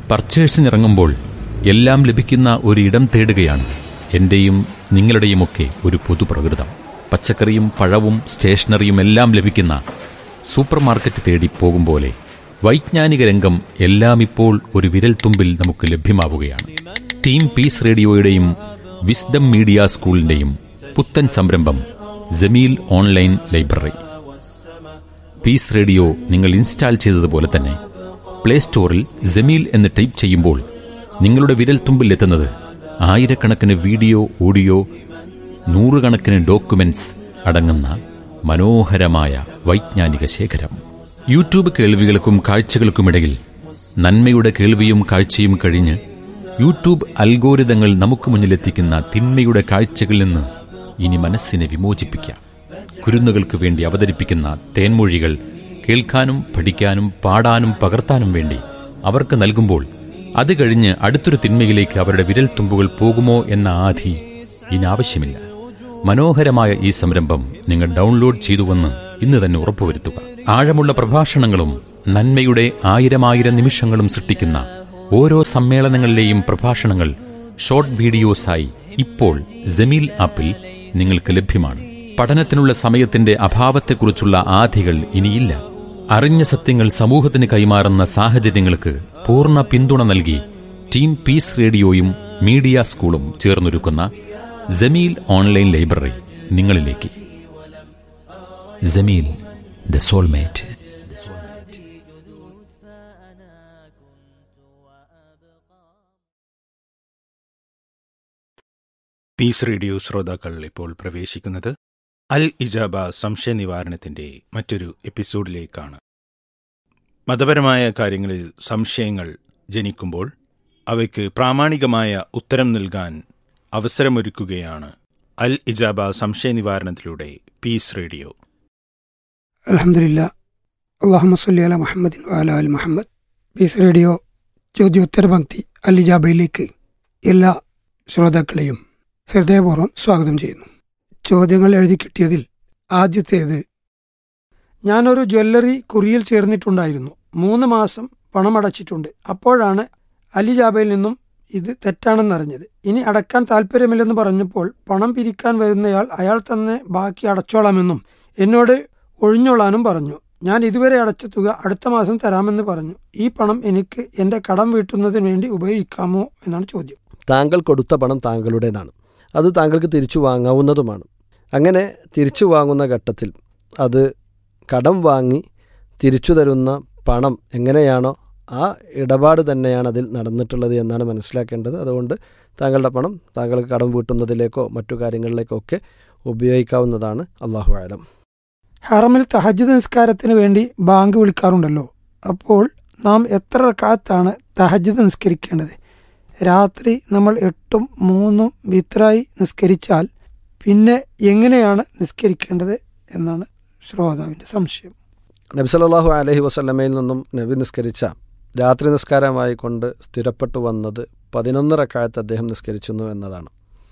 പർച്ചേഴ്സിനിറങ്ങുമ്പോൾ എല്ലാം ലഭിക്കുന്ന ഒരു ഇടം തേടുകയാണ് എന്റെയും നിങ്ങളുടെയുമൊക്കെ ഒരു പൊതുപ്രകൃതം പച്ചക്കറിയും പഴവും സ്റ്റേഷനറിയും എല്ലാം ലഭിക്കുന്ന സൂപ്പർ മാർക്കറ്റ് തേടി പോകും പോലെ വൈജ്ഞാനിക രംഗം എല്ലാം ഇപ്പോൾ ഒരു വിരൽത്തുമ്പിൽ നമുക്ക് ലഭ്യമാവുകയാണ് ടീം പീസ് റേഡിയോയുടെയും വിസ്ഡം മീഡിയ സ്കൂളിന്റെയും പുത്തൻ സംരംഭം Jameel online library peace radio നിങ്ങൾ ഇൻസ്റ്റാൾ ചെയ്തതുപോലെ തന്നെ പ്ലേ സ്റ്റോറിൽ ജമീൽ എന്ന് ടൈപ്പ് ചെയ്യുമ്പോൾ നിങ്ങളുടെ വിരൽത്തുമ്പിൽ എത്തുന്നത് ആയിരക്കണക്കിന് വീഡിയോ ഓഡിയോ നൂറുകണക്കിന് ഡോക്യുമെന്റ്സ് അടങ്ങുന്ന മനോഹരമായ വൈജ്ഞാനിക ശേഖരം യൂട്യൂബ് കേൾവികൾക്കും കാഴ്ചകൾക്കുമിടയിൽ നന്മയുടെ കേൾവിയും കാഴ്ചയും കഴിഞ്ഞ് യൂട്യൂബ് അൽഗോരിതങ്ങൾ നമുക്ക് മുന്നിലെത്തിക്കുന്ന തിന്മയുടെ കാഴ്ചകളിൽ നിന്ന് ഇനി മനസ്സിനെ വിമോചിപ്പിക്കാം കുരുന്നുകൾക്ക് വേണ്ടി അവതരിപ്പിക്കുന്ന തേൻമൊഴികൾ കേൾക്കാനും പഠിക്കാനും പാടാനും പകർത്താനും വേണ്ടി അവർക്ക് നൽകുമ്പോൾ അത് കഴിഞ്ഞ് അടുത്തൊരു തിന്മയിലേക്ക് അവരുടെ വിരൽ തുമ്പുകൾ പോകുമോ എന്ന ആധി ഇനി ആവശ്യമില്ല മനോഹരമായ ഈ സംരംഭം നിങ്ങൾ ഡൗൺലോഡ് ചെയ്തുവെന്ന് ഇന്ന് തന്നെ ഉറപ്പുവരുത്തുക ആഴമുള്ള പ്രഭാഷണങ്ങളും നന്മയുടെ ആയിരമായിരം നിമിഷങ്ങളും സൃഷ്ടിക്കുന്ന ഓരോ സമ്മേളനങ്ങളിലെയും പ്രഭാഷണങ്ങൾ ഷോർട്ട് വീഡിയോസായി ഇപ്പോൾ ജമീൽ ആപ്പിൽ നിങ്ങൾക്ക് ലഭ്യമാണ് പഠനത്തിനുള്ള സമയത്തിന്റെ അഭാവത്തെക്കുറിച്ചുള്ള ആധികൾ ഇനിയില്ല അറിഞ്ഞ സത്യങ്ങൾ സമൂഹത്തിന് കൈമാറുന്ന സാഹചര്യങ്ങൾക്ക് പൂർണ്ണ പിന്തുണ നൽകി ടീം പീസ് റേഡിയോയും മീഡിയ സ്കൂളും ചേർന്നൊരുക്കുന്ന ജമീൽ ഓൺലൈൻ ലൈബ്രറി നിങ്ങളിലേക്ക് Jameel the soulmate peace radio ശ്രോതാക്കൾ ഇപ്പോൾ പ്രവേശിക്കുന്നത് അൽ ഇജാബ സംശയ നിവാരണത്തിന്റെ മറ്റൊരു എപ്പിസോഡിലേക്കാണ് മതപരമായ കാര്യങ്ങളിൽ സംശയങ്ങൾ ജനിക്കുമ്പോൾ അവയ്ക്ക് പ്രാമാണികമായ ഉത്തരം നൽകാൻ അവസരമൊരുക്കുകയാണ് അൽ ഇജാബ സംശയ നിവാരണത്തിലൂടെ പീസ് റേഡിയോ അലഹമില്ല അള്ളാഹു സല്ലി അല മുഹമ്മദിൻ വാല അൽ മുഹമ്മദ് പീസ് റേഡിയോ ചോദ്യോത്തര പങ്ക്തി അലിജാബയിലേക്ക് എല്ലാ ശ്രോതാക്കളെയും ഹൃദയപൂർവ്വം സ്വാഗതം ചെയ്യുന്നു ചോദ്യങ്ങൾ എഴുതി കിട്ടിയതിൽ ആദ്യത്തേത് ഞാനൊരു ജ്വല്ലറി കുറിയിൽ ചേർന്നിട്ടുണ്ടായിരുന്നു മൂന്ന് മാസം പണമടച്ചിട്ടുണ്ട് അപ്പോഴാണ് അലിജാബയിൽ നിന്നും ഇത് തെറ്റാണെന്നറിഞ്ഞത് ഇനി അടക്കാൻ താല്പര്യമില്ലെന്ന് പറഞ്ഞപ്പോൾ പണം പിരിക്കാൻ വരുന്നയാൾ അയാൾ തന്നെ ബാക്കി അടച്ചോളാമെന്നും എന്നോട് ഒഴിഞ്ഞോളാനും പറഞ്ഞു ഞാൻ ഇതുവരെ അടച്ച തുക അടുത്ത മാസം തരാമെന്ന് പറഞ്ഞു ഈ പണം എനിക്ക് എൻ്റെ കടം വീട്ടുന്നതിന് വേണ്ടി ഉപയോഗിക്കാമോ എന്നാണ് ചോദ്യം താങ്കൾ കൊടുത്ത പണം താങ്കളുടേതാണ് അത് താങ്കൾക്ക് തിരിച്ചു വാങ്ങാവുന്നതുമാണ് അങ്ങനെ തിരിച്ചു വാങ്ങുന്ന ഘട്ടത്തിൽ അത് കടം വാങ്ങി തിരിച്ചു തരുന്ന പണം എങ്ങനെയാണോ ആ ഇടപാട് തന്നെയാണ് അതിൽ നടന്നിട്ടുള്ളത് എന്നാണ് മനസ്സിലാക്കേണ്ടത് അതുകൊണ്ട് താങ്കളുടെ പണം താങ്കൾക്ക് കടം വീട്ടുന്നതിലേക്കോ മറ്റു കാര്യങ്ങളിലേക്കോ ഒക്കെ ഉപയോഗിക്കാവുന്നതാണ് അള്ളാഹു ആലം ഹറമിൽ തഹജ്ജുദ് നിസ്കാരത്തിന് വേണ്ടി ബാങ്ക് വിളിക്കാറുണ്ടല്ലോ അപ്പോൾ നാം എത്ര റക്കാത്താണ് തഹജ്ജുദ് നിസ്കരിക്കേണ്ടത് രാത്രി നമ്മൾ എട്ടും മൂന്നും വിത്രായി നിസ്കരിച്ചാൽ പിന്നെ എങ്ങനെയാണ് നിസ്കരിക്കേണ്ടത് എന്നാണ് ശ്രോതാവിൻ്റെ സംശയം നബി സല്ലല്ലാഹു അലൈഹി വസല്ലമയിൽ നിന്നും നബി നിസ്കരിച്ച രാത്രി നിസ്കാരമായി കൊണ്ട് സ്ഥിരപ്പെട്ടു വന്നത് പതിനൊന്ന് റക്കായത്ത് അദ്ദേഹം നിസ്കരിച്ചിരുന്നു എന്നതാണ്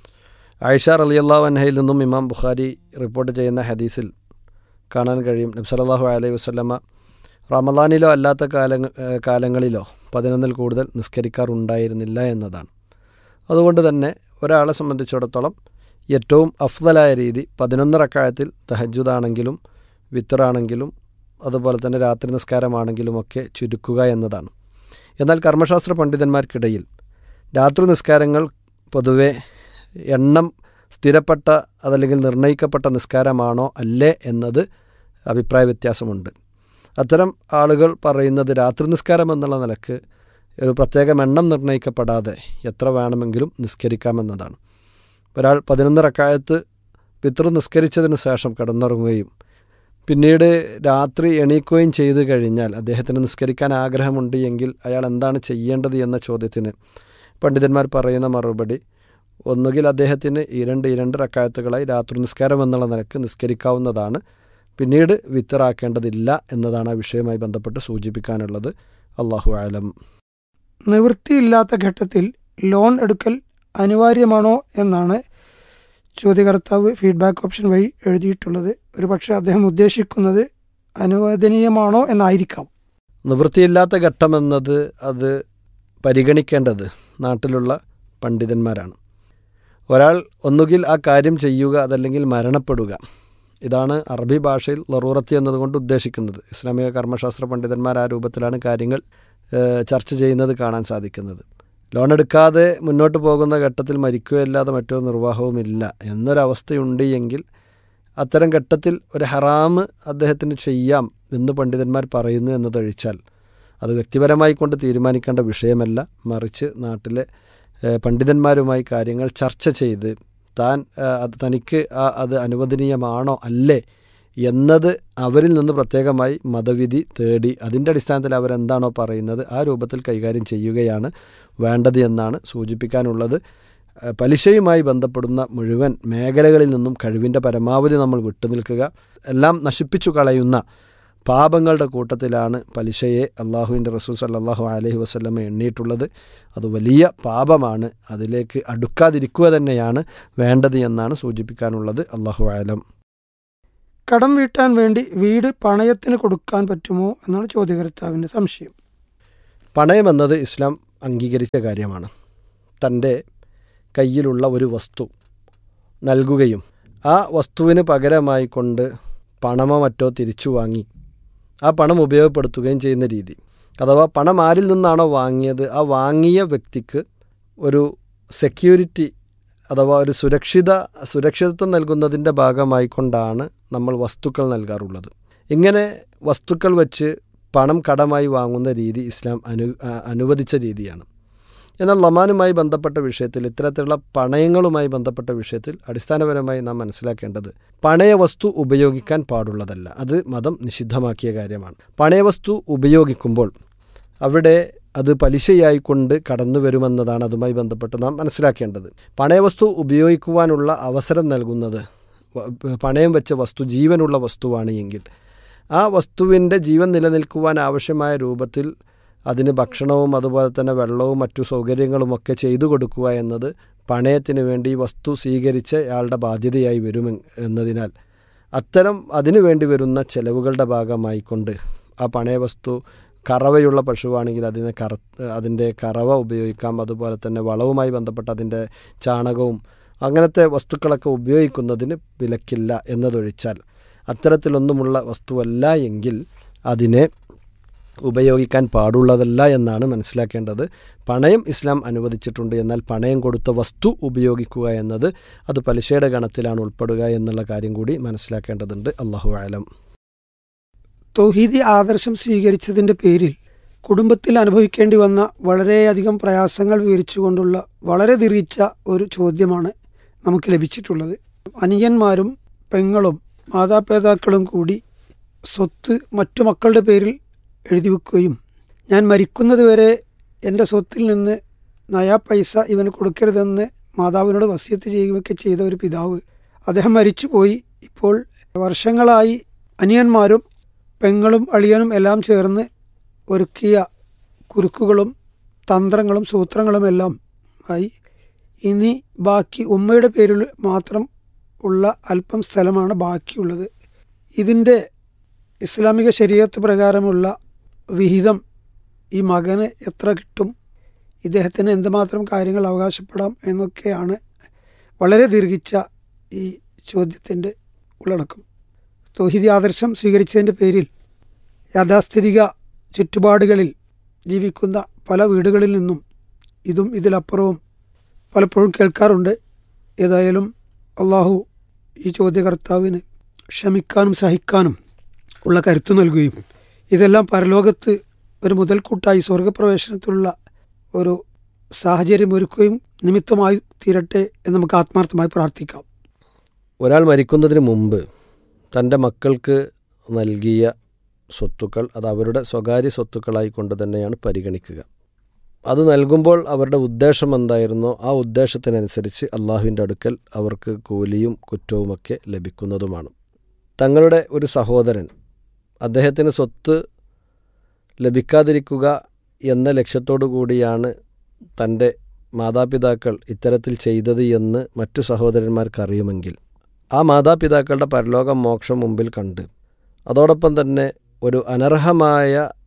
ആയിഷ റളിയല്ലാഹു അൻഹയിൽ നിന്നും ഇമാം ബുഖാരി റിപ്പോർട്ട് ചെയ്യുന്ന ഹദീസിൽ കാണാൻ കഴിയും നബി സല്ലല്ലാഹു അലൈഹി വസല്ലമ റമദാനിലോ അല്ലാത്ത കാലങ്ങ ഏഹ് കാലങ്ങളിലോ പതിനൊന്നിൽ കൂടുതൽ നിസ്കരിക്കാറുണ്ടായിരുന്നില്ല എന്നതാണ് അതുകൊണ്ട് തന്നെ ഒരാളെ സംബന്ധിച്ചിടത്തോളം ഏറ്റവും അഫ്ദലായ രീതി പതിനൊന്ന് റക്കായത്തിൽ തഹജ്ജുദാണെങ്കിലും വിത്തറാണെങ്കിലും അതുപോലെ തന്നെ രാത്രി നിസ്കാരമാണെങ്കിലുമൊക്കെ ചുരുക്കുക എന്നതാണ് എന്നാൽ കർമ്മശാസ്ത്ര പണ്ഡിതന്മാർക്കിടയിൽ രാത്രി നിസ്കാരങ്ങൾ പൊതുവെ എണ്ണം സ്ഥിരപ്പെട്ട അതല്ലെങ്കിൽ നിർണയിക്കപ്പെട്ട നിസ്കാരമാണോ അല്ലേ എന്നത് അഭിപ്രായ വ്യത്യാസമുണ്ട് അത്തരം ആളുകൾ പറയുന്നത് രാത്രി നിസ്കാരം എന്നുള്ള നിലക്ക് ഒരു പ്രത്യേകം എണ്ണം നിർണ്ണയിക്കപ്പെടാതെ എത്ര വേണമെങ്കിലും നിസ്കരിക്കാമെന്നതാണ് ഒരാൾ പതിനൊന്ന് റക്കായത്ത് പിതൃ നിസ്കരിച്ചതിന് ശേഷം കിടന്നുറങ്ങുകയും പിന്നീട് രാത്രി എണീക്കുകയും ചെയ്തു കഴിഞ്ഞാൽ അദ്ദേഹത്തിന് നിസ്കരിക്കാൻ ആഗ്രഹമുണ്ട് എങ്കിൽ അയാൾ എന്താണ് ചെയ്യേണ്ടത് എന്ന ചോദ്യത്തിന് പണ്ഡിതന്മാർ പറയുന്ന മറുപടി ഒന്നുകിൽ അദ്ദേഹത്തിന് ഈ രണ്ട് ഈ രണ്ട് റക്കായത്തുകളായി രാത്രി നിസ്കാരം എന്നുള്ള നിലക്ക് നിസ്കരിക്കാവുന്നതാണ് പിന്നീട് വിത്തറാക്കേണ്ടതില്ല എന്നതാണ് ആ വിഷയവുമായി ബന്ധപ്പെട്ട് സൂചിപ്പിക്കാനുള്ളത് അള്ളാഹു ആലം നിവൃത്തിയില്ലാത്ത ഘട്ടത്തിൽ ലോൺ എടുക്കൽ അനിവാര്യമാണോ എന്നാണ് ചോദ്യകർത്താവ് ഫീഡ്ബാക്ക് ഓപ്ഷൻ വഴി എഴുതിയിട്ടുള്ളത് ഒരുപക്ഷെ അദ്ദേഹം ഉദ്ദേശിക്കുന്നത് അനുവദനീയമാണോ എന്നായിരിക്കാം നിവൃത്തിയില്ലാത്ത ഘട്ടമെന്നത് അത് പരിഗണിക്കേണ്ടത് നാട്ടിലുള്ള പണ്ഡിതന്മാരാണ് ഒരാൾ ഒന്നുകിൽ ആ കാര്യം ചെയ്യുക അതല്ലെങ്കിൽ മരണപ്പെടുക ഇതാണ് അറബി ഭാഷയിൽ ലറൂറത്തി എന്നതുകൊണ്ട് ഉദ്ദേശിക്കുന്നത് ഇസ്ലാമിക കർമ്മശാസ്ത്ര പണ്ഡിതന്മാർ ആ രൂപത്തിലാണ് കാര്യങ്ങൾ ഏഹ്, ചർച്ച ചെയ്യുന്നത് കാണാൻ സാധിക്കുന്നത് ലോൺ എടുക്കാതെ മുന്നോട്ട് പോകുന്ന ഘട്ടത്തിൽ മരിക്കുകയല്ലാതെ മറ്റൊരു നിർവാഹവുമില്ല എന്നൊരവസ്ഥയുണ്ട് എങ്കിൽ അത്തരം ഘട്ടത്തിൽ ഒരു ഹറാമ് അദ്ദേഹത്തിന് ചെയ്യാം എന്ന് പണ്ഡിതന്മാർ പറയുന്നു എന്നതൊഴിച്ചാൽ അത് വ്യക്തിപരമായി കൊണ്ട് തീരുമാനിക്കേണ്ട വിഷയമല്ല മറിച്ച് നാട്ടിലെ ഏഹ്, പണ്ഡിതന്മാരുമായി കാര്യങ്ങൾ ചർച്ച ചെയ്ത് താൻ ആ, അത് തനിക്ക് ആ അത് അനുവദനീയമാണോ അല്ലേ എന്നത് അവരിൽ നിന്ന് പ്രത്യേകമായി മതവിധി തേടി അതിൻ്റെ അടിസ്ഥാനത്തിൽ അവരെന്താണോ പറയുന്നത് ആ രൂപത്തിൽ കൈകാര്യം ചെയ്യുകയാണ് വേണ്ടത് എന്നാണ് സൂചിപ്പിക്കാനുള്ളത് ആ, പലിശയുമായി ബന്ധപ്പെടുന്ന മുഴുവൻ മേഖലകളിൽ നിന്നും കഴിവിൻ്റെ പരമാവധി നമ്മൾ വിട്ടുനിൽക്കുക എല്ലാം നശിപ്പിച്ചു കളയുന്ന പാപങ്ങളുടെ കൂട്ടത്തിലാണ് പലിശയെ അള്ളാഹുവിൻ്റെ റസൂൽ സല്ലാഹു അലഹി വസ്ലമ എണ്ണിയിട്ടുള്ളത് അത് വലിയ പാപമാണ് അതിലേക്ക് അടുക്കാതിരിക്കുക തന്നെയാണ് വേണ്ടത് എന്നാണ് സൂചിപ്പിക്കാനുള്ളത് അള്ളാഹു ആലം കടം വീട്ടാൻ വേണ്ടി വീട് പണയത്തിന് കൊടുക്കാൻ പറ്റുമോ എന്നാണ് ചോദ്യകർത്താവിൻ്റെ സംശയം പണയമെന്നത് ഇസ്ലാം അംഗീകരിച്ച കാര്യമാണ് തൻ്റെ കയ്യിലുള്ള ഒരു വസ്തു നൽകുകയും ആ വസ്തുവിന് പകരമായി കൊണ്ട് പണമോ മറ്റോ തിരിച്ചു വാങ്ങി ആ പണം ഉപയോഗപ്പെടുത്തുകയും ചെയ്യുന്ന രീതി അഥവാ പണം ആരിൽ നിന്നാണോ വാങ്ങിയത് ആ വാങ്ങിയ വ്യക്തിക്ക് ഒരു സെക്യൂരിറ്റി അഥവാ ഒരു സുരക്ഷിത സുരക്ഷിതത്വം നൽകുന്നതിൻ്റെ ഭാഗമായി കൊണ്ടാണ് നമ്മൾ വസ്തുക്കൾ നൽകാറുള്ളത് ഇങ്ങനെ വസ്തുക്കൾ വെച്ച് പണം കടമായി വാങ്ങുന്ന രീതി ഇസ്ലാം അനു ആ, അനുവദിച്ച രീതിയാണ് എന്നാൽ ലമാനുമായി ബന്ധപ്പെട്ട വിഷയത്തിൽ ഇത്തരത്തിലുള്ള പണയങ്ങളുമായി ബന്ധപ്പെട്ട വിഷയത്തിൽ അടിസ്ഥാനപരമായി നാം മനസ്സിലാക്കേണ്ടത് പണയവസ്തു ഉപയോഗിക്കാൻ പാടുള്ളതല്ല അത് മതം നിഷിദ്ധമാക്കിയ കാര്യമാണ് പണയവസ്തു ഉപയോഗിക്കുമ്പോൾ അവിടെ അത് പലിശയായിക്കൊണ്ട് കടന്നു വരുമെന്നതാണ് അതുമായി ബന്ധപ്പെട്ട് നാം മനസ്സിലാക്കേണ്ടത് പണയവസ്തു ഉപയോഗിക്കുവാനുള്ള അവസരം നൽകുന്നത് വ- പണയം വെച്ച വസ്തു ജീവനുള്ള വസ്തുവാണ് എങ്കിൽ ആ വസ്തുവിൻ്റെ ജീവൻ നിലനിൽക്കുവാൻ ആവശ്യമായ രൂപത്തിൽ അതിന് ഭക്ഷണവും അതുപോലെ തന്നെ വെള്ളവും മറ്റു സൗകര്യങ്ങളുമൊക്കെ ചെയ്തു കൊടുക്കുക എന്നത് പണയത്തിന് വേണ്ടി ഈ വസ്തു സ്വീകരിച്ച അയാളുടെ ബാധ്യതയായി വരും എന്നതിനാൽ അത്തരം അതിനു വേണ്ടി വരുന്ന ചെലവുകളുടെ ഭാഗമായിക്കൊണ്ട് ആ പണയവസ്തു കറവയുള്ള പശുവാണെങ്കിൽ അതിനെ കറ അതിൻ്റെ കറവ ഉപയോഗിക്കാം അതുപോലെ തന്നെ വളവുമായി ബന്ധപ്പെട്ട അതിൻ്റെ ചാണകവും അങ്ങനത്തെ വസ്തുക്കളൊക്കെ ഉപയോഗിക്കുന്നതിന് വിലക്കില്ല എന്നതൊഴിച്ചാൽ അത്തരത്തിലൊന്നുമുള്ള വസ്തുവല്ല എങ്കിൽ അതിനെ ഉപയോഗിക്കാൻ പാടുള്ളതല്ല എന്നാണ് മനസ്സിലാക്കേണ്ടത് പണയം ഇസ്ലാം അനുവദിച്ചിട്ടുണ്ട് എന്നാൽ പണയം കൊടുത്ത വസ്തു ഉപയോഗിക്കുക എന്നത് അത് പലിശയുടെ ഗണത്തിലാണ് ഉൾപ്പെടുക എന്നുള്ള കാര്യം കൂടി മനസ്സിലാക്കേണ്ടതുണ്ട് അള്ളാഹു ആലം തൗഹീദി ആദർശം സ്വീകരിച്ചതിൻ്റെ പേരിൽ കുടുംബത്തിൽ അനുഭവിക്കേണ്ടി വന്ന വളരെയധികം പ്രയാസങ്ങൾ വിവരിച്ചുകൊണ്ടുള്ള വളരെ ദീർഘിച്ച ഒരു ചോദ്യമാണ് നമുക്ക് ലഭിച്ചിട്ടുള്ളത് അനിയന്മാരും പെങ്ങളും മാതാപിതാക്കളും കൂടി സ്വത്ത് മറ്റു മക്കളുടെ പേരിൽ എഴുതി വെക്കുകയും ഞാൻ മരിക്കുന്നതുവരെ എൻ്റെ സ്വത്തിൽ നിന്ന് നയാ പൈസ ഇവന് കൊടുക്കരുതെന്ന് മാതാവിനോട് വസ്യത്ത് ചെയ്യുകയൊക്കെ ചെയ്ത ഒരു പിതാവ് അദ്ദേഹം മരിച്ചുപോയി ഇപ്പോൾ വർഷങ്ങളായി അനിയന്മാരും പെങ്ങളും അളിയനും എല്ലാം ചേർന്ന് ഒരുക്കിയ കുരുക്കുകളും തന്ത്രങ്ങളും സൂത്രങ്ങളും എല്ലാം ആയി ഇനി ബാക്കി ഉമ്മയുടെ പേരിൽ മാത്രം ഉള്ള അല്പം സ്ഥലമാണ് ബാക്കിയുള്ളത് ഇതിൻ്റെ ഇസ്ലാമിക ശരീരത്ത് പ്രകാരമുള്ള വിഹിതം ഈ മകന് എത്ര കിട്ടും ഇദ്ദേഹത്തിന് എന്തുമാത്രം കാര്യങ്ങൾ അവകാശപ്പെടാം എന്നൊക്കെയാണ് വളരെ ദീർഘിച്ച ഈ ചോദ്യത്തിൻ്റെ ഉള്ളടക്കം തോഹിദി ആദർശം സ്വീകരിച്ചതിൻ്റെ പേരിൽ യാഥാസ്ഥിതിക ചുറ്റുപാടുകളിൽ ജീവിക്കുന്ന പല വീടുകളിൽ നിന്നും ഇതും ഇതിലപ്പുറവും പലപ്പോഴും കേൾക്കാറുണ്ട് ഏതായാലും അള്ളാഹു ഈ ചോദ്യകർത്താവിന് ക്ഷമിക്കാനും സഹിക്കാനും ഉള്ള കരുത്തു നൽകുകയും ഇതെല്ലാം പരലോകത്ത് ഒരു മുതൽക്കൂട്ടായി സ്വർഗപ്രവേശനത്തിലുള്ള ഒരു സാഹചര്യം ഒരുക്കുകയും നിമിത്തമായി തീരട്ടെ എന്ന് നമുക്ക് ആത്മാർത്ഥമായി പ്രാർത്ഥിക്കാം ഒരാൾ മരിക്കുന്നതിന് മുമ്പ് തൻ്റെ മക്കൾക്ക് നൽകിയ സ്വത്തുക്കൾ അത് അവരുടെ സ്വകാര്യ സ്വത്തുക്കളായി കൊണ്ട് തന്നെയാണ് പരിഗണിക്കുക അത് നൽകുമ്പോൾ അവരുടെ ഉദ്ദേശം എന്തായിരുന്നോ ആ ഉദ്ദേശത്തിനനുസരിച്ച് അള്ളാഹുവിൻ്റെ അടുക്കൽ അവർക്ക് കൂലിയും കുറ്റവുമൊക്കെ ലഭിക്കുന്നതുമാണ് തങ്ങളുടെ ഒരു സഹോദരൻ അദ്ദേഹത്തിന് സ്വത്ത് ലഭിക്കാതിരിക്കുക എന്ന ലക്ഷ്യത്തോടു കൂടിയാണ് തൻ്റെ മാതാപിതാക്കൾ ഇത്തരത്തിൽ ചെയ്തത് എന്ന് മറ്റു സഹോദരന്മാർക്കറിയുമെങ്കിൽ ആ മാതാപിതാക്കളുടെ പരലോക മോക്ഷം മുമ്പിൽ കണ്ട് അതോടൊപ്പം തന്നെ ഒരു അനർഹമായ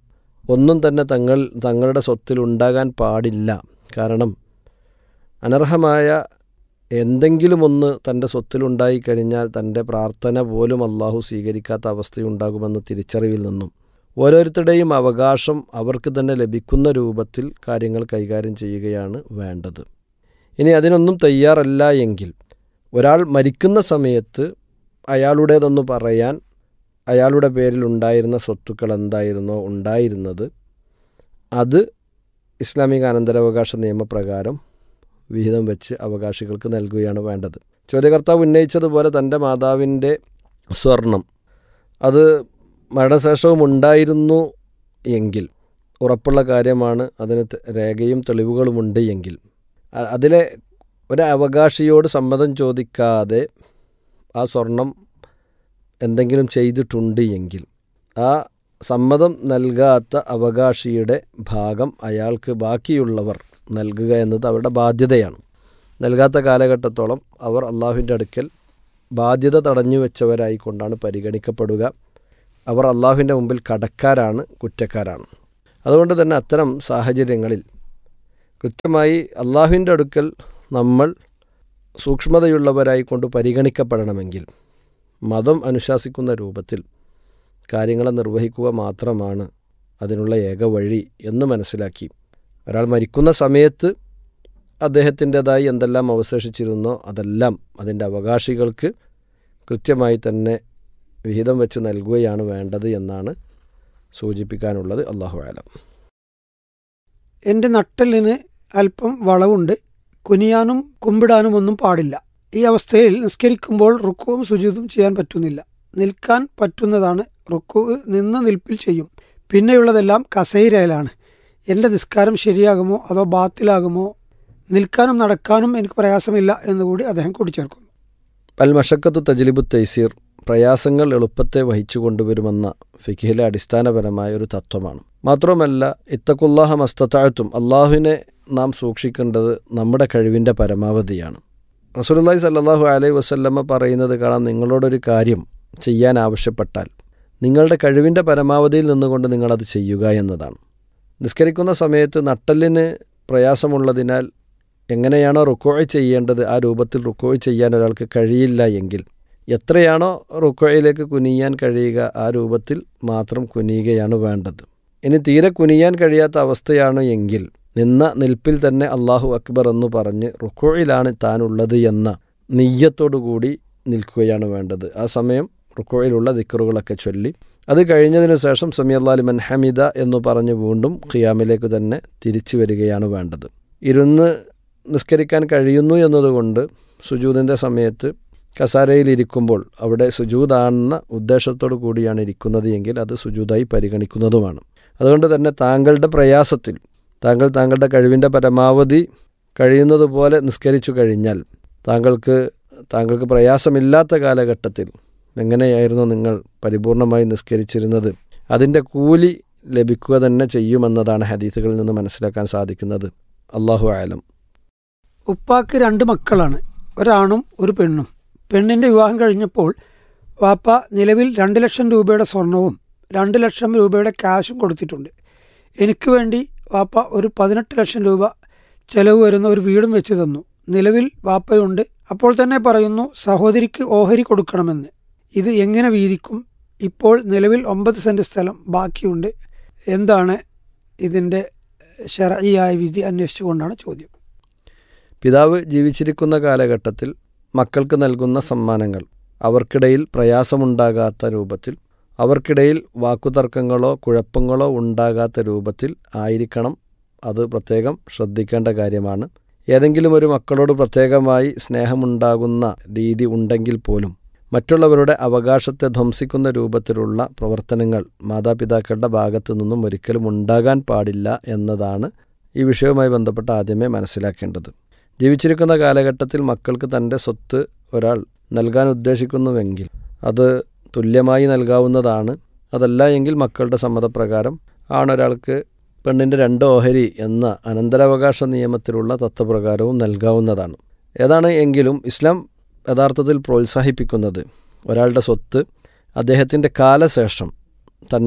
ഒന്നും തന്നെ തങ്ങൾ തങ്ങളുടെ സ്വത്തിൽ ഉണ്ടാകാൻ പാടില്ല കാരണം അനർഹമായ എന്തെങ്കിലും ഒന്ന് തൻ്റെ സ്വത്തിലുണ്ടായി കഴിഞ്ഞാൽ തൻ്റെ പ്രാർത്ഥന പോലും അള്ളാഹു സ്വീകരിക്കാത്ത അവസ്ഥയുണ്ടാകുമെന്ന തിരിച്ചറിവിൽ നിന്നും ഓരോരുത്തരുടെയും അവകാശം അവർക്ക് തന്നെ ലഭിക്കുന്ന രൂപത്തിൽ കാര്യങ്ങൾ കൈകാര്യം ചെയ്യുകയാണ് വേണ്ടത് ഇനി അതിനൊന്നും തയ്യാറല്ല എങ്കിൽ ഒരാൾ മരിക്കുന്ന സമയത്ത് അയാളുടേതൊന്ന് പറയാൻ അയാളുടെ പേരിൽ ഉണ്ടായിരുന്ന സ്വത്തുക്കൾ എന്തായിരുന്നോ ഉണ്ടായിരുന്നത് അത് ഇസ്ലാമിക അനന്തരാവകാശ നിയമപ്രകാരം വിഹിതം വെച്ച് അവകാശികൾക്ക് നൽകുകയാണ് വേണ്ടത് ചോദ്യകർത്താവ് ഉന്നയിച്ചതുപോലെ തൻ്റെ മാതാവിൻ്റെ സ്വർണം അത് മരണശേഷവും ഉണ്ടായിരുന്നു എങ്കിൽ ഉറപ്പുള്ള കാര്യമാണ് അതിന് ത- രേഖയും തെളിവുകളുമുണ്ട് എങ്കിൽ അ- അതിലെ ഒരു അവകാശിയോട് സമ്മതം ചോദിക്കാതെ ആ സ്വർണം എന്തെങ്കിലും ചെയ്തിട്ടുണ്ട് എങ്കിൽ ആ സമ്മതം നൽകാത്ത അവകാശിയുടെ ഭാഗം അയാൾക്ക് ബാക്കിയുള്ളവർ നൽകുക എന്നത് അവരുടെ ബാധ്യതയാണ് നൽകാത്ത കാലഘട്ടത്തോളം അവർ അള്ളാഹുവിൻ്റെ അടുക്കൽ ബാധ്യത തടഞ്ഞു വെച്ചവരായിക്കൊണ്ടാണ് പരിഗണിക്കപ്പെടുക അവർ അള്ളാഹുവിൻ്റെ മുമ്പിൽ കടക്കാരാണ് കുറ്റക്കാരാണ് അതുകൊണ്ട് തന്നെ അത്തരം സാഹചര്യങ്ങളിൽ കൃത്യമായി അള്ളാഹുവിൻ്റെ അടുക്കൽ നമ്മൾ സൂക്ഷ്മതയുള്ളവരായി കൊണ്ട് പരിഗണിക്കപ്പെടണമെങ്കിൽ മതം അനുശാസിക്കുന്ന രൂപത്തിൽ കാര്യങ്ങളെ നിർവഹിക്കുക മാത്രമാണ് അതിനുള്ള ഏക വഴി എന്ന് മനസ്സിലാക്കി ഒരാൾ മരിക്കുന്ന സമയത്ത് അദ്ദേഹത്തിൻ്റെതായി എന്തെല്ലാം അവശേഷിച്ചിരുന്നോ അതെല്ലാം അതിൻ്റെ അവകാശികൾക്ക് കൃത്യമായി തന്നെ വിഹിതം വെച്ച് നൽകുകയാണ് വേണ്ടത് എന്നാണ് സൂചിപ്പിക്കാനുള്ളത് അള്ളാഹു ആലം എൻ്റെ നട്ടലിന് അല്പം വളവുണ്ട് കുനിയാനും കുമ്പിടാനും ഒന്നും പാടില്ല ഈ അവസ്ഥയിൽ നിസ്കരിക്കുമ്പോൾ റുക്കുവും സുജൂതും ചെയ്യാൻ പറ്റുന്നില്ല നിൽക്കാൻ പറ്റുന്നതാണ് റുക്കു നിന്ന് നിൽപ്പിൽ ചെയ്യും പിന്നെയുള്ളതെല്ലാം കസൈരയിലാണ് എൻ്റെ നിസ്കാരം ശരിയാകുമോ അതോ ബാത്തിലാകുമോ നിൽക്കാനും നടക്കാനും എനിക്ക് പ്രയാസമില്ല എന്നുകൂടി അദ്ദേഹം കൂട്ടിച്ചേർക്കുന്നു അൽ മഷക്കത്തു തജ്ലിബു തൈസീർ പ്രയാസങ്ങൾ എളുപ്പത്തെ വഹിച്ചു കൊണ്ടുവരുമെന്ന ഫിഖിലെ അടിസ്ഥാനപരമായ ഒരു തത്വമാണ് മാത്രമല്ല ഇത്തക്കുല്ലാഹ മസ്തത്താഴ്ത്തും അള്ളാഹുവിനെ നാം സൂക്ഷിക്കേണ്ടത് നമ്മുടെ കഴിവിൻ്റെ പരമാവധിയാണ് റസൂലുള്ളാഹി സല്ലല്ലാഹു അലൈഹി വസല്ലമ്മ പറയുന്നത് കാണാം നിങ്ങളോടൊരു കാര്യം ചെയ്യാൻ ആവശ്യപ്പെട്ടാൽ നിങ്ങളുടെ കഴിവിൻ്റെ പരമാവധിയിൽ നിന്നുകൊണ്ട് നിങ്ങളത് ചെയ്യുക എന്നതാണ് നിസ്കരിക്കുന്ന സമയത്ത് നട്ടലിന് പ്രയാസമുള്ളതിനാൽ എങ്ങനെയാണോ റുക്കോയ് ചെയ്യേണ്ടത് ആ രൂപത്തിൽ റുക്കോയ് ചെയ്യാൻ ഒരാൾക്ക് കഴിയില്ല എങ്കിൽ എത്രയാണോ റുക്കോയിലേക്ക് കുനിയാൻ കഴിയുക ആ രൂപത്തിൽ മാത്രം കുനിയുകയാണ് വേണ്ടത് ഇനി തീരെ കുനിയാൻ കഴിയാത്ത അവസ്ഥയാണ് എങ്കിൽ നിന്ന നിൽപ്പിൽ തന്നെ അള്ളാഹു അക്ബർ എന്ന് പറഞ്ഞ് റുക്കോയിലാണ് താനുള്ളത് എന്ന നെയ്യത്തോടുകൂടി നിൽക്കുകയാണ് വേണ്ടത് ആ സമയം റുക്കോയിലുള്ള ദിക്കറുകളൊക്കെ ചൊല്ലി അത് കഴിഞ്ഞതിന് ശേഷം സമി അള്ളാലി മൻ ഹമിദ എന്ന് പറഞ്ഞ് വീണ്ടും ഖിയാമിലേക്ക് തന്നെ തിരിച്ചു വരികയാണ് വേണ്ടത് ഇരുന്ന് നിസ്കരിക്കാൻ കഴിയുന്നു എന്നതുകൊണ്ട് സുജൂദിൻ്റെ സമയത്ത് കസാരയിൽ ഇരിക്കുമ്പോൾ അവിടെ സുജൂദാണെന്ന ഉദ്ദേശത്തോടു കൂടിയാണ് ഇരിക്കുന്നത് എങ്കിൽ അത് സുജൂദായി പരിഗണിക്കുന്നതുമാണ് അതുകൊണ്ട് തന്നെ താങ്കളുടെ പ്രയാസത്തിൽ താങ്കൾ താങ്കളുടെ കഴിവിൻ്റെ പരമാവധി കഴിയുന്നത് പോലെ നിസ്കരിച്ചു കഴിഞ്ഞാൽ താങ്കൾക്ക് താങ്കൾക്ക് പ്രയാസമില്ലാത്ത കാലഘട്ടത്തിൽ എങ്ങനെയായിരുന്നു നിങ്ങൾ പരിപൂർണമായി നിസ്കരിച്ചിരുന്നത് അതിൻ്റെ കൂലി ലഭിക്കുക തന്നെ ചെയ്യുമെന്നതാണ് ഹദീസുകളിൽ നിന്ന് മനസ്സിലാക്കാൻ സാധിക്കുന്നത് അള്ളാഹു ആലം ഉപ്പാക്ക് രണ്ട് മക്കളാണ് ഒരാണും ഒരു പെണ്ണും പെണ്ണിന്റെ വിവാഹം കഴിഞ്ഞപ്പോൾ വാപ്പ നിലവിൽ രണ്ട് ലക്ഷം രൂപയുടെ സ്വർണവും രണ്ട് ലക്ഷം രൂപയുടെ ക്യാഷും കൊടുത്തിട്ടുണ്ട് എനിക്ക് വേണ്ടി വാപ്പ ഒരു പതിനെട്ട് ലക്ഷം രൂപ ചെലവ് വരുന്ന ഒരു വീടും വെച്ച് തന്നു നിലവിൽ വാപ്പയുണ്ട് അപ്പോൾ തന്നെ പറയുന്നു സഹോദരിക്ക് ഓഹരി കൊടുക്കണമെന്ന് ഇത് എങ്ങനെ വീതിക്കും ഇപ്പോൾ നിലവിൽ ഒമ്പത് സെന്റ് സ്ഥലം ബാക്കിയുണ്ട് എന്താണ് ഇതിൻ്റെ ശരയിയായ വിധി അന്വേഷിച്ചുകൊണ്ടാണ് ചോദ്യം പിതാവ് ജീവിച്ചിരിക്കുന്ന കാലഘട്ടത്തിൽ മക്കൾക്ക് നൽകുന്ന സമ്മാനങ്ങൾ അവർക്കിടയിൽ പ്രയാസമുണ്ടാകാത്ത രൂപത്തിൽ അവർക്കിടയിൽ വാക്കുതർക്കങ്ങളോ കുഴപ്പങ്ങളോ ഉണ്ടാകാത്ത രൂപത്തിൽ ആയിരിക്കണം അത് പ്രത്യേകം ശ്രദ്ധിക്കേണ്ട കാര്യമാണ് ഏതെങ്കിലും ഒരു മക്കളോട് പ്രത്യേകമായി സ്നേഹമുണ്ടാകുന്ന രീതി ഉണ്ടെങ്കിൽ പോലും മറ്റുള്ളവരുടെ അവകാശത്തെ ധ്വംസിക്കുന്ന രൂപത്തിലുള്ള പ്രവർത്തനങ്ങൾ മാതാപിതാക്കളുടെ ഭാഗത്തു നിന്നും ഒരിക്കലും ഉണ്ടാകാൻ പാടില്ല എന്നതാണ് ഈ വിഷയവുമായി ബന്ധപ്പെട്ട് ആദ്യമേ മനസ്സിലാക്കേണ്ടത് ജീവിച്ചിരിക്കുന്ന കാലഘട്ടത്തിൽ മക്കൾക്ക് തൻ്റെ സ്വത്ത് ഒരാൾ നൽകാൻ ഉദ്ദേശിക്കുന്നുവെങ്കിൽ അത് തുല്യമായി നൽകാവുന്നതാണ് അതല്ല എങ്കിൽ മക്കളുടെ സമ്മതപ്രകാരം ആണൊരാൾക്ക് പെണ്ണിൻ്റെ രണ്ട് ഓഹരി എന്ന അനന്തരാവകാശ നിയമത്തിലുള്ള തത്വപ്രകാരവും നൽകാവുന്നതാണ് ഏതാണ് എങ്കിലും ഇസ്ലാം യഥാർത്ഥത്തിൽ പ്രോത്സാഹിപ്പിക്കുന്നത് ഒരാളുടെ സ്വത്ത് അദ്ദേഹത്തിൻ്റെ കാലശേഷം തൻ്റെ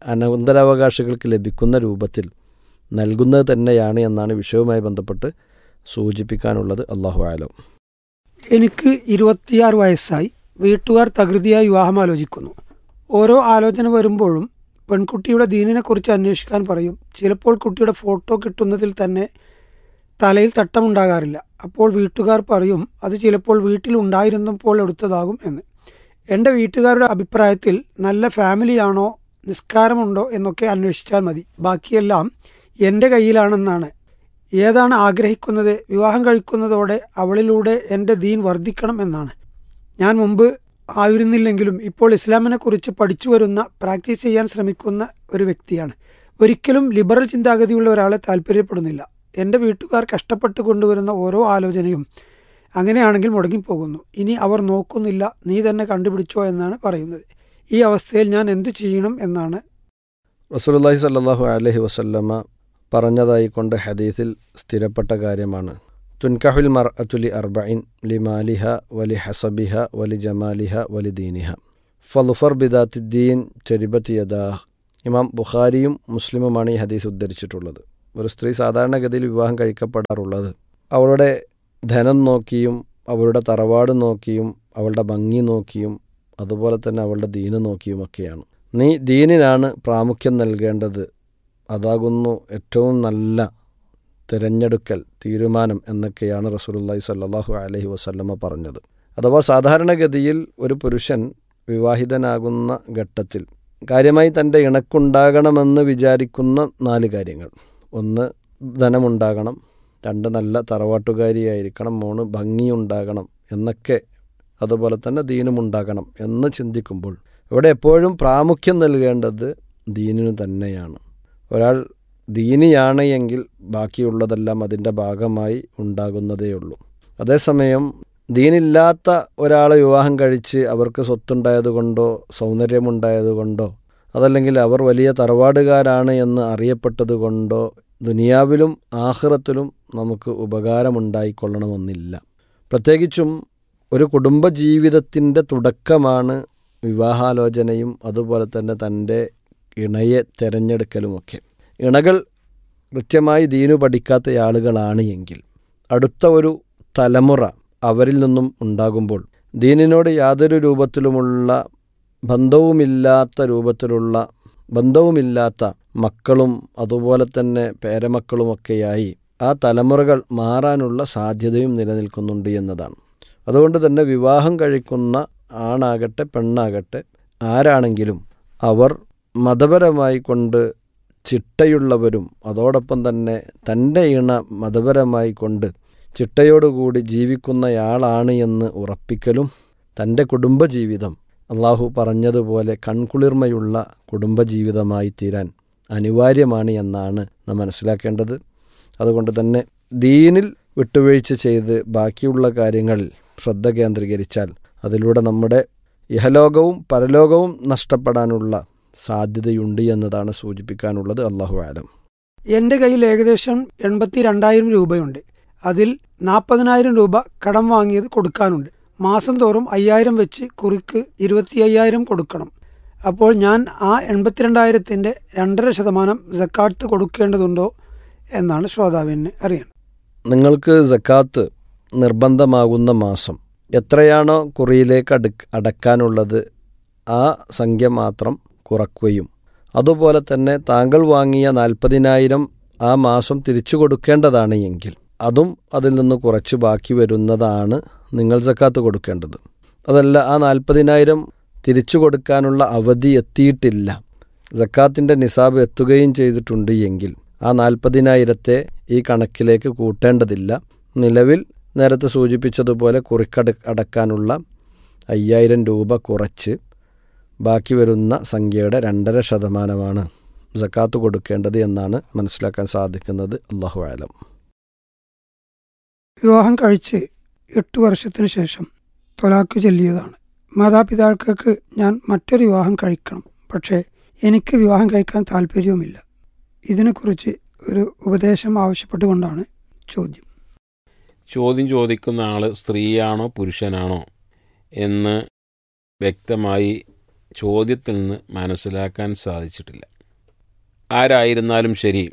അനന്തരാവകാശികൾക്ക് ലഭിക്കുന്ന രൂപത്തിൽ നൽകുന്നത് തന്നെയാണ് എന്നാണ് വിഷയവുമായി ബന്ധപ്പെട്ട് സൂചിപ്പിക്കാനുള്ളത് അള്ളാഹു ആലം എനിക്ക് ഇരുപത്തിയാറ് വയസ്സായി വീട്ടുകാർ തകൃതിയായി വിവാഹം ആലോചിക്കുന്നു ഓരോ ആലോചന വരുമ്പോഴും പെൺകുട്ടിയുടെ ദീനിനെക്കുറിച്ച് അന്വേഷിക്കാൻ പറയും ചിലപ്പോൾ കുട്ടിയുടെ ഫോട്ടോ കിട്ടുന്നതിൽ തന്നെ തലയിൽ തട്ടമുണ്ടാകാറില്ല അപ്പോൾ വീട്ടുകാർ പറയും അത് ചിലപ്പോൾ വീട്ടിലുണ്ടായിരുന്നപ്പോൾ എടുത്തതാകും എന്ന് എൻ്റെ വീട്ടുകാരുടെ അഭിപ്രായത്തിൽ നല്ല ഫാമിലിയാണോ നിസ്കാരമുണ്ടോ എന്നൊക്കെ അന്വേഷിച്ചാൽ മതി ബാക്കിയെല്ലാം എൻ്റെ കയ്യിലാണെന്നാണ് ഏതാണ് ആഗ്രഹിക്കുന്നത് വിവാഹം കഴിക്കുന്നതോടെ അവളിലൂടെ എൻ്റെ ദീൻ വർദ്ധിക്കണം എന്നാണ് ഞാൻ മുമ്പ് ആയിരുന്നില്ലെങ്കിലും ഇപ്പോൾ ഇസ്ലാമിനെ കുറിച്ച് പഠിച്ചു വരുന്ന പ്രാക്ടീസ് ചെയ്യാൻ ശ്രമിക്കുന്ന ഒരു വ്യക്തിയാണ് ഒരിക്കലും ലിബറൽ ചിന്താഗതിയുള്ള ഒരാളെ താല്പര്യപ്പെടുന്നില്ല എൻ്റെ വീട്ടുകാർ കഷ്ടപ്പെട്ട് കൊണ്ടുവരുന്ന ഓരോ ആലോചനയും അങ്ങനെയാണെങ്കിൽ മുടങ്ങിപ്പോകുന്നു ഇനി അവർ നോക്കുന്നില്ല നീ തന്നെ കണ്ടുപിടിച്ചോ എന്നാണ് പറയുന്നത് ഈ അവസ്ഥയിൽ ഞാൻ എന്തു ചെയ്യണം എന്നാണ് റസൂലുള്ളാഹി സല്ലല്ലാഹു അലൈഹി വസല്ലമ പറഞ്ഞതായി കൊണ്ട് ഹദീസിൽ സ്ഥിരപ്പെട്ട കാര്യമാണ് തുൻകഹുൽ മർ അത്തുലി അർബൈൻ ലി മാലിഹ വലി ഹസബിഹ വലി ജമാലിഹ വലി ദീനിഹ ഫലുഫർ ബിദാത്തിദ്ദീൻ ചരിബത്ത് യദാഹ് ഇമാം ബുഖാരിയും മുസ്ലിമുമാണ് ഈ ഹദീസ് ഉദ്ധരിച്ചിട്ടുള്ളത് ഒരു സ്ത്രീ സാധാരണഗതിയിൽ വിവാഹം കഴിക്കപ്പെടാറുള്ളത് അവളുടെ ധനം നോക്കിയും അവളുടെ തറവാട് നോക്കിയും അവളുടെ ഭംഗി നോക്കിയും അതുപോലെ തന്നെ അവളുടെ ദീന് നോക്കിയുമൊക്കെയാണ് നീ ദീനിനാണ് പ്രാമുഖ്യം നൽകേണ്ടത് അതാകുന്നു ഏറ്റവും നല്ല തിരഞ്ഞെടുക്കൽ തീരുമാനം എന്നൊക്കെയാണ് റസൂലുള്ളാഹി സ്വല്ലല്ലാഹു അലൈഹി വസല്ലമ പറഞ്ഞത് അഥവാ സാധാരണഗതിയിൽ ഒരു പുരുഷൻ വിവാഹിതനാകുന്ന ഘട്ടത്തിൽ കാര്യമായി തൻ്റെ ഇണക്കുണ്ടാകണമെന്ന് വിചാരിക്കുന്ന നാല് കാര്യങ്ങൾ ഒന്ന് ധനമുണ്ടാകണം രണ്ട് നല്ല തറവാട്ടുകാരിയായിരിക്കണം മൂന്ന് ഭംഗിയുണ്ടാകണം എന്നൊക്കെ അതുപോലെ തന്നെ ദീനുമുണ്ടാകണം എന്ന് ചിന്തിക്കുമ്പോൾ ഇവിടെ എപ്പോഴും പ്രാമുഖ്യം നൽകേണ്ടത് ദീനിന് തന്നെയാണ് ഒരാൾ ദീനിയാണ് എങ്കിൽ ബാക്കിയുള്ളതെല്ലാം അതിൻ്റെ ഭാഗമായി ഉണ്ടാകുന്നതേയുള്ളൂ അതേസമയം ദീനില്ലാത്ത ഒരാളെ വിവാഹം കഴിച്ച് അവർക്ക് സ്വത്തുണ്ടായതുകൊണ്ടോ സൗന്ദര്യമുണ്ടായതുകൊണ്ടോ അതല്ലെങ്കിൽ അവർ വലിയ തറവാടുകാരാണ് എന്ന് അറിയപ്പെട്ടതുകൊണ്ടോ ദുനിയാവിലും ആഹ്റത്തിലും നമുക്ക് ഉപകാരമുണ്ടായിക്കൊള്ളണമെന്നില്ല പ്രത്യേകിച്ചും ഒരു കുടുംബജീവിതത്തിൻ്റെ തുടക്കമാണ് വിവാഹാലോചനയും അതുപോലെ തന്നെ തൻ്റെ ഇണയെ തിരഞ്ഞെടുക്കലുമൊക്കെ ഇണകൾ കൃത്യമായി ദീനു പഠിക്കാത്ത ആളുകളാണ് എങ്കിൽ അടുത്ത ഒരു തലമുറ അവരിൽ നിന്നും ഉണ്ടാകുമ്പോൾ ദീനിനോട് യാതൊരു രൂപത്തിലുമുള്ള ബന്ധവുമില്ലാത്ത രൂപത്തിലുള്ള ബന്ധവുമില്ലാത്ത മക്കളും അതുപോലെ തന്നെ പേരമക്കളുമൊക്കെയായി ആ തലമുറകൾ മാറാനുള്ള സാധ്യതയും നിലനിൽക്കുന്നുണ്ട് എന്നതാണ് അതുകൊണ്ട് തന്നെ വിവാഹം കഴിക്കുന്ന ആണാകട്ടെ പെണ്ണാകട്ടെ ആരാണെങ്കിലും അവർ മതപരമായി കൊണ്ട് ചിട്ടയുള്ളവരും അതോടൊപ്പം തന്നെ തൻ്റെ ഇണ മതപരമായി കൊണ്ട് ചിട്ടയോടുകൂടി ജീവിക്കുന്നയാളാണ് എന്ന് ഉറപ്പിക്കലും തൻ്റെ കുടുംബജീവിതം അള്ളാഹു പറഞ്ഞതുപോലെ കൺകുളിർമയുള്ള കുടുംബജീവിതമായി തീരാൻ അനിവാര്യമാണ് എന്നാണ് നാം മനസ്സിലാക്കേണ്ടത് അതുകൊണ്ട് തന്നെ ദീനിൽ വിട്ടുവീഴ്ച ചെയ്ത് ബാക്കിയുള്ള കാര്യങ്ങളിൽ ശ്രദ്ധ കേന്ദ്രീകരിച്ചാൽ അതിലൂടെ നമ്മുടെ ഇഹലോകവും പരലോകവും നഷ്ടപ്പെടാനുള്ള സാധ്യതയുണ്ട് എന്നതാണ് സൂചിപ്പിക്കാനുള്ളത് അള്ളാഹു ആലം എൻ്റെ കയ്യിൽ ഏകദേശം എൺപത്തി രണ്ടായിരം രൂപയുണ്ട് അതിൽ നാൽപ്പതിനായിരം രൂപ കടം വാങ്ങിയത് കൊടുക്കാനുണ്ട് മാസം തോറും അയ്യായിരം വെച്ച് കുറിക്ക് ഇരുപത്തി അയ്യായിരം കൊടുക്കണം അപ്പോൾ ഞാൻ ആ എൺപത്തിരണ്ടായിരത്തിൻ്റെ രണ്ടര ശതമാനം ജക്കാത്ത് കൊടുക്കേണ്ടതുണ്ടോ എന്നാണ് ശ്രോതാവിന് അറിയാൻ നിങ്ങൾക്ക് സക്കാത്ത് നിർബന്ധമാകുന്ന മാസം എത്രയാണോ കുറിയിലേക്ക് അടു അടക്കാനുള്ളത് ആ സംഖ്യ മാത്രം കുറക്കുകയും അതുപോലെ തന്നെ താങ്കൾ വാങ്ങിയ നാൽപ്പതിനായിരം ആ മാസം തിരിച്ചു കൊടുക്കേണ്ടതാണ് എങ്കിൽ അതും അതിൽ നിന്ന് കുറച്ച് ബാക്കി വരുന്നതാണ് നിങ്ങൾ സക്കാത്ത് കൊടുക്കേണ്ടത് അതല്ല ആ നാൽപ്പതിനായിരം തിരിച്ചു കൊടുക്കാനുള്ള അവധി എത്തിയിട്ടില്ല സക്കാത്തിൻ്റെ നിസാബ് എത്തുകയും ചെയ്തിട്ടുണ്ട് എങ്കിൽ ആ നാൽപ്പതിനായിരത്തെ ഈ കണക്കിലേക്ക് കൂട്ടേണ്ടതില്ല നിലവിൽ നേരത്തെ സൂചിപ്പിച്ചതുപോലെ കുറിക്കട അടക്കാനുള്ള അയ്യായിരം രൂപ കുറച്ച് ബാക്കി വരുന്ന സംഖ്യയുടെ രണ്ടര ശതമാനമാണ് സക്കാത്ത് കൊടുക്കേണ്ടത് എന്നാണ് മനസ്സിലാക്കാൻ സാധിക്കുന്നത് അള്ളാഹു ആലം വിവാഹം കഴിച്ച് എട്ട് വർഷത്തിനു ശേഷം തൊലാക്ക് ചൊല്ലിയതാണ് മാതാപിതാക്കൾക്ക് ഞാൻ മറ്റൊരു വിവാഹം കഴിക്കണം പക്ഷേ എനിക്ക് വിവാഹം കഴിക്കാൻ താല്പര്യവുമില്ല ഇതിനെക്കുറിച്ച് ഒരു ഉപദേശം ആവശ്യപ്പെട്ടുകൊണ്ടാണ് ചോദ്യം ചോദ്യം ചോദിക്കുന്ന ആൾ സ്ത്രീയാണോ പുരുഷനാണോ എന്ന് വ്യക്തമായി ചോദ്യത്തിൽ നിന്ന് മനസ്സിലാക്കാൻ സാധിച്ചിട്ടില്ല ആരായിരുന്നാലും ശരി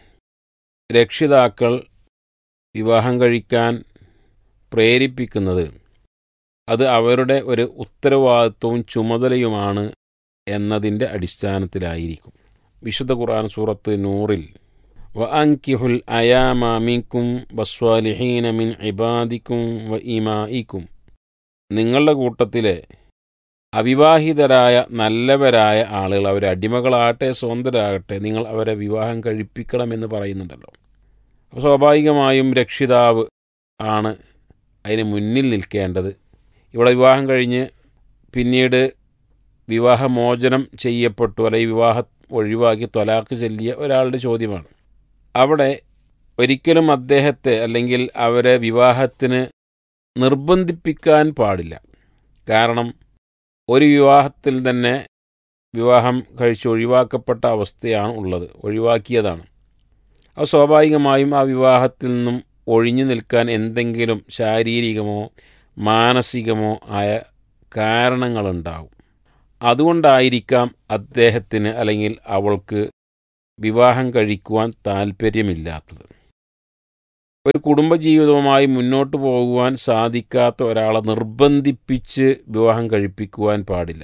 രക്ഷിതാക്കൾ വിവാഹം കഴിക്കാൻ പ്രേരിപ്പിക്കുന്നത് അത് അവരുടെ ഒരു ഉത്തരവാദിത്വവും ചുമതലയുമാണ് എന്നതിൻ്റെ അടിസ്ഥാനത്തിലായിരിക്കും വിശുദ്ധ ഖുർആൻ സൂറത്ത് നൂറിൽ വ അങ്കിഹുൽ അയാമാമിക്കും വസ്വാലിഹീന മിൻ ഇബാദിക്കും വ ഇമായിക്കും നിങ്ങളുടെ കൂട്ടത്തിലെ അവിവാഹിതരായ നല്ലവരായ ആളുകൾ അവരെ അടിമകളാകട്ടെ സ്വതന്ത്രരാകട്ടെ നിങ്ങൾ അവരെ വിവാഹം കഴിപ്പിക്കണമെന്ന് പറയുന്നുണ്ടല്ലോ അപ്പോൾ സ്വാഭാവികമായും രക്ഷിതാവ് ആണ് അതിന് മുന്നിൽ നിൽക്കേണ്ടത് ഇവിടെ വിവാഹം കഴിഞ്ഞ് പിന്നീട് വിവാഹമോചനം ചെയ്യപ്പെട്ടു അല്ലെങ്കിൽ വിവാഹം ഒഴിവാക്കി തൊലാക്ക് ചൊല്ലിയ ഒരാളുടെ ചോദ്യമാണ് അവിടെ ഒരിക്കലും അദ്ദേഹത്തെ അല്ലെങ്കിൽ അവരെ വിവാഹത്തിന് നിർബന്ധിപ്പിക്കാൻ പാടില്ല കാരണം ഒരു വിവാഹത്തിൽ തന്നെ വിവാഹം കഴിച്ച് ഒഴിവാക്കപ്പെട്ട അവസ്ഥയാണ് ഉള്ളത് ഒഴിവാക്കിയതാണ് അത് സ്വാഭാവികമായും ആ വിവാഹത്തിൽ നിന്നും ഒഴിഞ്ഞു നിൽക്കാൻ എന്തെങ്കിലും ശാരീരികമോ മാനസികമോ ആയ കാരണങ്ങളുണ്ടാവും അതുകൊണ്ടായിരിക്കാം അദ്ദേഹത്തിന് അല്ലെങ്കിൽ അവൾക്ക് വിവാഹം കഴിക്കുവാൻ താല്പര്യമില്ലാത്തത് ഒരു കുടുംബജീവിതവുമായി മുന്നോട്ട് പോകുവാൻ സാധിക്കാത്ത ഒരാളെ നിർബന്ധിപ്പിച്ച് വിവാഹം കഴിപ്പിക്കുവാൻ പാടില്ല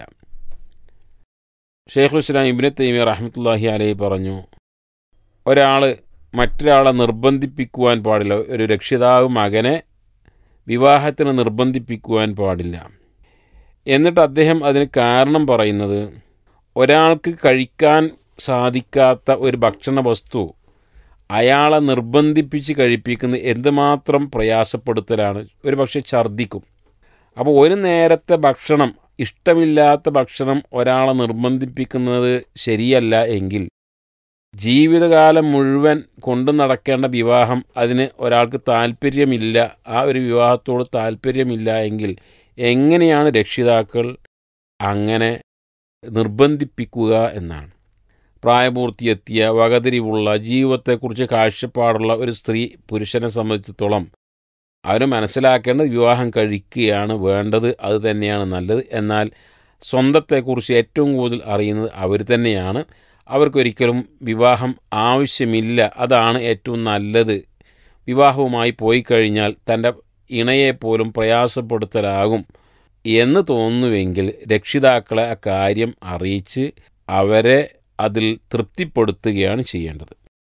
ഷെയ്ഖുൽ ഇസ്ലാം ഇബിനെ തൈമി റഹ്മത്തുല്ലാഹി അലൈഹി പറഞ്ഞു ഒരാൾ മറ്റൊരാളെ നിർബന്ധിപ്പിക്കുവാൻ പാടില്ല ഒരു രക്ഷിതാവ് മകനെ വിവാഹത്തിന് നിർബന്ധിപ്പിക്കുവാൻ പാടില്ല എന്നിട്ട് അദ്ദേഹം അതിന് കാരണം പറയുന്നത് ഒരാൾക്ക് കഴിക്കാൻ സാധിക്കാത്ത ഒരു ഭക്ഷണ വസ്തു അയാളെ നിർബന്ധിപ്പിച്ച് കഴിപ്പിക്കുന്നത് എന്തുമാത്രം പ്രയാസപ്പെടുത്തലാണ് ഒരു പക്ഷേ ഛർദ്ദിക്കും അപ്പോൾ ഒരു നേരത്തെ ഭക്ഷണം ഇഷ്ടമില്ലാത്ത ഭക്ഷണം ഒരാളെ നിർബന്ധിപ്പിക്കുന്നത് ശരിയല്ല എങ്കിൽ ജീവിതകാലം മുഴുവൻ കൊണ്ടു നടക്കേണ്ട വിവാഹം അതിന് ഒരാൾക്ക് താല്പര്യമില്ല ആ ഒരു വിവാഹത്തോട് താല്പര്യമില്ല എങ്കിൽ എങ്ങനെയാണ് രക്ഷിതാക്കൾ അങ്ങനെ നിർബന്ധിപ്പിക്കുക എന്നാണ് പ്രായപൂർത്തിയെത്തിയ വകതിരിവുള്ള ജീവിതത്തെക്കുറിച്ച് കാഴ്ചപ്പാടുള്ള ഒരു സ്ത്രീ പുരുഷനെ സംബന്ധിച്ചിടത്തോളം അവർ മനസ്സിലാക്കേണ്ടത് വിവാഹം കഴിക്കുകയാണ് വേണ്ടത് അത് തന്നെയാണ് നല്ലത് എന്നാൽ സ്വന്തത്തെക്കുറിച്ച് ഏറ്റവും കൂടുതൽ അറിയുന്നത് അവർ തന്നെയാണ് അവർക്കൊരിക്കലും വിവാഹം ആവശ്യമില്ല അതാണ് ഏറ്റവും നല്ലത് വിവാഹവുമായി പോയി കഴിഞ്ഞാൽ തൻ്റെ ഇണയെപ്പോലും പ്രയാസപ്പെടുത്തലാകും എന്ന് തോന്നുന്നുവെങ്കിൽ രക്ഷിതാക്കളെ ആ കാര്യം അറിയിച്ച് അവരെ അതിൽ തൃപ്തിപ്പെടുത്തുകയാണ് ചെയ്യേണ്ടത്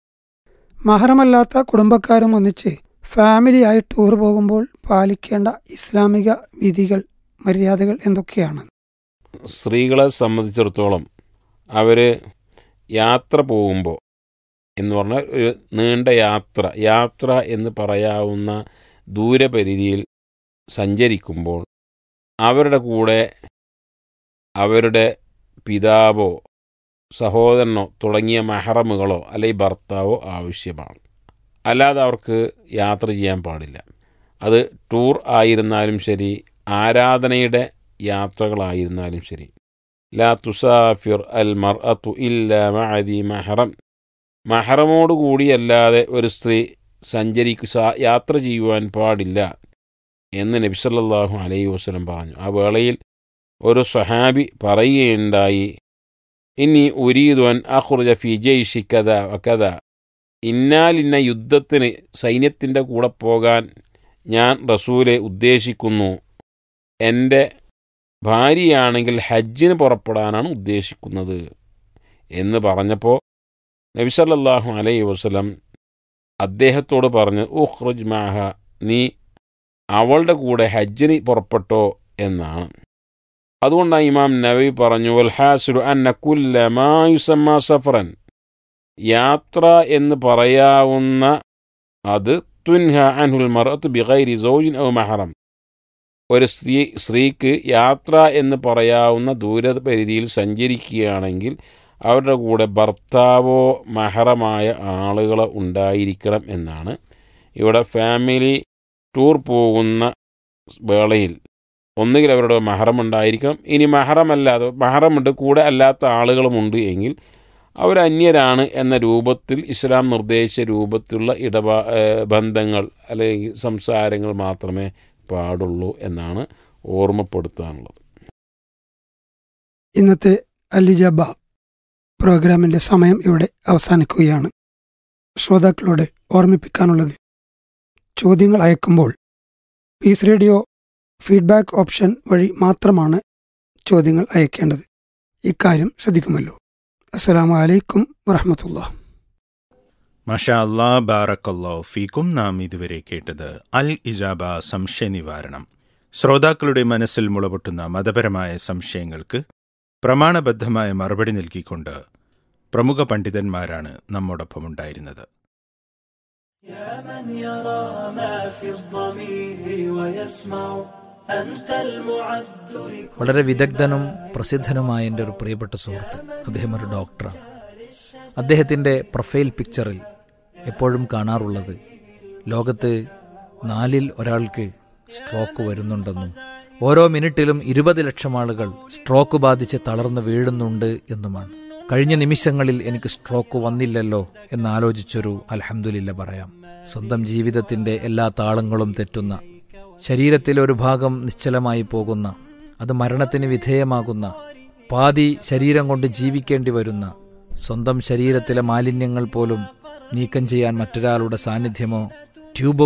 മഹറമല്ലാത്ത കുടുംബക്കാരും ഒന്നിച്ച് ഫാമിലിയായി ടൂർ പോകുമ്പോൾ പാലിക്കേണ്ട ഇസ്ലാമിക വിധികൾ മര്യാദകൾ എന്തൊക്കെയാണ് സ്ത്രീകളെ സംബന്ധിച്ചിടത്തോളം അവർ യാത്ര പോകുമ്പോൾ എന്ന് പറഞ്ഞാൽ ഒരു നീണ്ട യാത്ര യാത്ര എന്ന് പറയാവുന്ന ദൂരപരിധിയിൽ സഞ്ചരിക്കുമ്പോൾ അവരുടെ കൂടെ അവരുടെ പിതാവോ സഹോദരനോ തുടങ്ങിയ മെഹറമുകളോ അല്ലെങ്കിൽ ഭർത്താവോ ആവശ്യമാണ് അല്ലാതെ അവർക്ക് യാത്ര ചെയ്യാൻ പാടില്ല അത് ടൂർ ആയിരുന്നാലും ശരി ആരാധനയുടെ യാത്രകളായിരുന്നാലും ശരി ലാ തുസാഫിർ അൽ മർ അതു ഇല്ല മഅദി മഹറം മഹറമോട് കൂടിയല്ലാതെ ഒരു സ്ത്രീ സഞ്ചരിക്കു യാത്ര ചെയ്യുവാൻ പാടില്ല എന്ന് നബിസല്ലാഹു അലൈഹി വസ്ലം പറഞ്ഞു ആ വേളയിൽ ഒരു സഹാബി പറയുകയുണ്ടായി ഇനി ഉരീദുവൻ അഖുർജ ഫി ജയ്ഷി കഥ കഥ ഇന്നാലിന്ന യുദ്ധത്തിന് സൈന്യത്തിൻ്റെ കൂടെ പോകാൻ ഞാൻ റസൂലെ ഉദ്ദേശിക്കുന്നു എൻ്റെ ഭാര്യയാണെങ്കിൽ ഹജ്ജിന് പുറപ്പെടാനാണ് ഉദ്ദേശിക്കുന്നത് എന്ന് പറഞ്ഞപ്പോൾ നബിസല്ലാഹു അലൈഹി വസ്ലം അദ്ദേഹത്തോട് പറഞ്ഞു ഉഹ്റുജ് മാഹ നീ അവളുടെ കൂടെ ഹജ്ജിന് പുറപ്പെട്ടോ എന്നാണ് അതുകൊണ്ടാണ് ഇമാം നബി പറഞ്ഞു വൽഹാസുരു അന്ന കുല്ലമായുസമ്മ സഫറൻ യാത്ര എന്ന് പറയാവുന്ന അത് തുൻഹ അൻഹുൽ മറത്ത് ബിഗൈരി സൗജിൻ ഔ മഹറം ഒരു സ്ത്രീ സ്ത്രീക്ക് യാത്ര എന്ന് പറയാവുന്ന ദൂരപരിധിയിൽ സഞ്ചരിക്കുകയാണെങ്കിൽ അവരുടെ കൂടെ ഭർത്താവോ മഹറമായ ആളുകളോ ഉണ്ടായിരിക്കണം എന്നാണ് ഇവിടെ ഫാമിലി ടൂർ പോകുന്ന വേളയിൽ ഒന്നുകിൽ അവരുടെ മഹറം ഉണ്ടായിരിക്കണം ഇനി മഹറമല്ലാതെ മഹറമുണ്ട് കൂടെ അല്ലാത്ത ആളുകളുമുണ്ട് എങ്കിൽ അവർ അന്യരാണ് എന്ന രൂപത്തിൽ ഇസ്ലാം നിർദ്ദേശിച്ച രൂപത്തിലുള്ള ഇടപാ ബന്ധങ്ങൾ അല്ലെങ്കിൽ സംസാരങ്ങൾ മാത്രമേ പാടുള്ളൂ എന്നാണ് ഓർമ്മപ്പെടുത്താനുള്ളത് ഇന്നത്തെ അലിജബ പ്രോഗ്രാമിന്റെ സമയം ഇവിടെ അവസാനിക്കുകയാണ് ശ്രോതാക്കളോട് ഓർമ്മിപ്പിക്കാനുള്ളത് ചോദ്യങ്ങൾ അയക്കുമ്പോൾ പീസ് റേഡിയോ ഫീഡ്ബാക്ക് ഓപ്ഷൻ വഴി മാത്രമാണ് ചോദ്യങ്ങൾ അയക്കേണ്ടത് ഇക്കാര്യം ശ്രദ്ധിക്കുമല്ലോ അസ്സലാമു അലൈക്കും വറഹമത്തുള്ള മഷാ അല്ലാ ബാറക്കല്ലോ ഫീക്കും നാം ഇതുവരെ കേട്ടത് അൽ ഇജാബ സംശയ നിവാരണം ശ്രോതാക്കളുടെ മനസ്സിൽ മുളപൊട്ടുന്ന മതപരമായ സംശയങ്ങൾക്ക് പ്രമാണബദ്ധമായ മറുപടി നൽകിക്കൊണ്ട് പ്രമുഖ പണ്ഡിതന്മാരാണ് നമ്മോടൊപ്പം ഉണ്ടായിരുന്നത് يا من يرى ما في الضمير ويسمع أنت المعد لكل വളരെ വിദഗ്ധനും പ്രസിദ്ധനുമായ എൻ്റെ ഒരു പ്രിയപ്പെട്ട സുഹൃത്ത് അദ്ദേഹം ഒരു ഡോക്ടറാണ് അദ്ദേഹത്തിൻ്റെ പ്രൊഫൈൽ പിക്ചറിൽ എപ്പോഴും കാണാറുള്ളത് ലോകത്ത് നാലിൽ ഒരാൾക്ക് സ്ട്രോക്ക് വരുന്നുണ്ടെന്നും ഓരോ മിനിറ്റിലും ഇരുപത് ലക്ഷം ആളുകൾ സ്ട്രോക്ക് ബാധിച്ച് തളർന്നു വീഴുന്നുണ്ട് എന്നുമാണ് കഴിഞ്ഞ നിമിഷങ്ങളിൽ എനിക്ക് സ്ട്രോക്ക് വന്നില്ലല്ലോ എന്നാലോചിച്ചൊരു അൽഹംദുലില്ല പറയാം സ്വന്തം ജീവിതത്തിന്റെ എല്ലാ താളങ്ങളും തെറ്റുന്ന ശരീരത്തിലെ ഒരു ഭാഗം നിശ്ചലമായി പോകുന്ന അത് മരണത്തിന് വിധേയമാകുന്ന പാതി ശരീരം കൊണ്ട് ജീവിക്കേണ്ടി വരുന്ന സ്വന്തം ശരീരത്തിലെ മാലിന്യങ്ങൾ പോലും നീക്കം ചെയ്യാൻ മറ്റൊരാളുടെ സാന്നിധ്യമോ ട്യൂബോ